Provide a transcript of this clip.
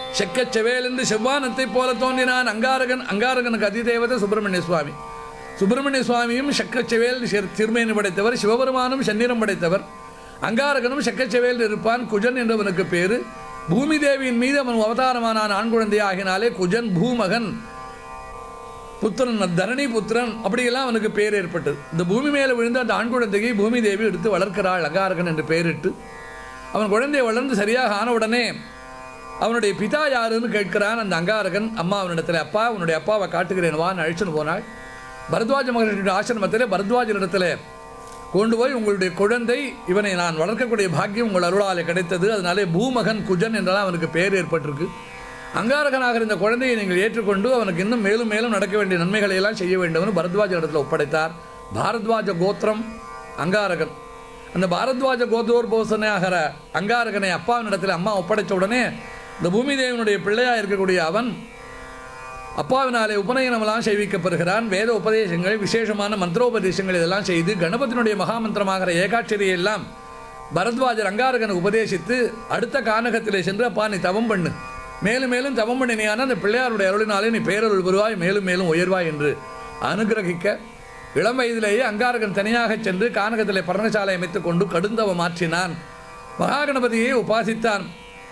செக்கச் செவேலென்று செவ்வானத்தைப் போல தோன்றினான் அங்காரகன் அங்காரகனுக்கு அதிதேவதை சுப்பிரமணிய சுவாமி சுப்பிரமணிய சுவாமியும் செக்கச்செவேல் திருமேனி படைத்தவர் சிவபெருமானும் செந்நிறம் படைத்தவர் அங்காரகனும் செக்கச்செவேல் இருப்பான் குஜன் என்றவனுக்கு பேரு பூமி தேவியின் மீது அவன் அவதாரமானான் ஆண் குழந்தை ஆகினாலே குஜன் பூமகன் புத்திரன் தரணி புத்திரன் அப்படியெல்லாம் அவனுக்கு பேர் ஏற்பட்டது இந்த பூமி மேலே விழுந்த அந்த ஆண் குழந்தையை பூமி தேவி எடுத்து வளர்க்கிறாள் அங்காரகன் என்று பெயரிட்டு அவன் குழந்தை வளர்ந்து சரியாக ஆன உடனே அவனுடைய பிதா யாருன்னு கேட்கிறான் அந்த அங்காரகன் அம்மா அவனிடத்தில் அப்பா உன்னுடைய அப்பாவை காட்டுகிறேன் வான்னு அழைச்சுன்னு போனாள் பரத்வாஜ மகர்ஷியுடைய ஆசிரமத்திலே பரத்வாஜனிடத்தில் கொண்டு போய் உங்களுடைய குழந்தை இவனை நான் வளர்க்கக்கூடிய பாக்கியம் உங்கள் அருளாலே கிடைத்தது அதனாலே பூமகன் குஜன் என்றெல்லாம் அவனுக்கு பேர் ஏற்பட்டிருக்கு அங்காரகனாக இந்த குழந்தையை நீங்கள் ஏற்றுக்கொண்டு அவனுக்கு இன்னும் மேலும் மேலும் நடக்க வேண்டிய நன்மைகளை எல்லாம் செய்ய வேண்டும்னு பரத்வாஜ இடத்துல ஒப்படைத்தார் பாரத்வாஜ கோத்திரம் அங்காரகன் அந்த பாரத்வாஜ கோதோர்போசனாகிற அங்காரகனை அப்பாவினிடத்தில் அம்மா ஒப்படைச்ச உடனே இந்த பூமி தேவனுடைய பிள்ளையா இருக்கக்கூடிய அவன் அப்பாவினாலே உபநயனமெல்லாம் செய்விக்கப்படுகிறான் வேத உபதேசங்கள் விசேஷமான மந்திரோபதேசங்கள் இதெல்லாம் செய்து கணபதியினுடைய மகாமந்திரமாகிற ஏகாட்சரியை எல்லாம் பரத்வாஜர் அங்காரகனுக்கு உபதேசித்து அடுத்த கானகத்திலே சென்று அப்பா நீ தவம் பண்ணு மேலும் மேலும் தவம் பண்ணினியான அந்த பிள்ளையாருடைய அருளினாலே நீ பேரருள் பெறுவாய் மேலும் மேலும் உயர்வாய் என்று அனுகிரகிக்க இளம் வயதிலேயே அங்காரகன் தனியாக சென்று கானகத்திலே பர்ணசாலை அமைத்துக் கொண்டு கடுந்தவம் மாற்றினான் மகாகணபதியை உபாசித்தான்